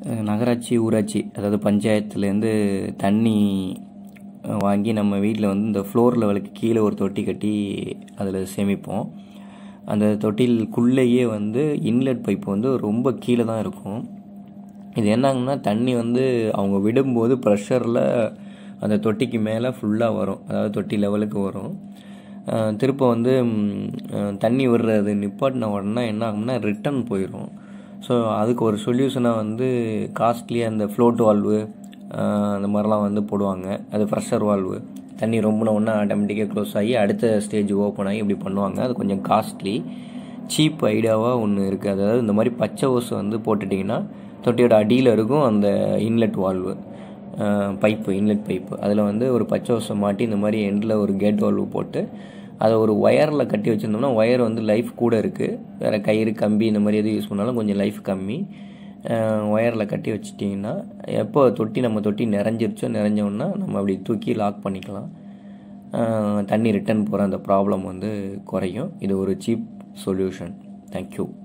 அஹ் நகராட்சி ஊராட்சி அதாவது பஞ்சாயத்துலேருந்து தண்ணி அஹ், வாங்கி நம்ம வீட்டில் வந்து இந்த ஃப்ளோர் லெவலுக்கு கீழே ஒரு தொட்டி கட்டி அதில் சேமிப்போம் அந்த தொட்டிலுக்குள்ளேயே வந்து இன்லெட் பைப் வந்து ரொம்ப கீழே தான் இருக்கும் இது என்னங்கன்னா தண்ணி வந்து அவங்க விடும்போது ப்ரெஷரில் அந்த தொட்டிக்கு மேலே ஃபுல்லாக வரும் அதாவது தொட்டி லெவலுக்கு வரும் அஹ் திருப்ப வந்து ம், அஹ் தண்ணி விடுறது நிப்பாட்டின உடனே என்ன ஆகும்னா ரிட்டர்ன் போயிடும் ஸோ அதுக்கு ஒரு சொல்யூஷனாக வந்து காஸ்ட்லியாக அந்த ஃப்ளோட் வால்வு அந்த மாதிரிலாம் வந்து போடுவாங்க அது ப்ரெஷர் வால்வு தண்ணி ரொம்பின உடனே ஆட்டோமேட்டிக்காக க்ளோஸ் ஆகி அடுத்த ஸ்டேஜ் ஓப்பன் ஆகி இப்படி பண்ணுவாங்க அது கொஞ்சம் காஸ்ட்லி சீப் ஐடியாவாக ஒன்று இருக்குது அதாவது இந்த மாதிரி பச்சை ஓஸ் வந்து போட்டுட்டிங்கன்னா தொட்டியோட அடியில் இருக்கும் அந்த inlet valve pipe inlet pipe அதில் வந்து ஒரு பச்சை ஓஸை மாட்டி இந்த மாதிரி எண்டில் ஒரு கேட் வால்வு போட்டு அதை ஒரு ஒயரில் கட்டி வச்சுருந்தோம்னா ஒயர் வந்து லைஃப் கூட இருக்குது வேறு கயிறு கம்பி இந்த மாதிரி எது யூஸ் பண்ணாலும் கொஞ்சம் லைஃப் கம்மி ஒயரில் கட்டி வச்சிட்டிங்கன்னா எப்போ தொட்டி நம்ம தொட்டி நிறைஞ்சிருச்சோ நிறைஞ்சோன்னா நம்ம அப்படி தூக்கி லாக் பண்ணிக்கலாம் அஹ் தண்ணி ரிட்டர்ன் போகிற அந்த ப்ராப்ளம் வந்து குறையும் இது ஒரு சீப் சொல்யூஷன் தேங்க்யூ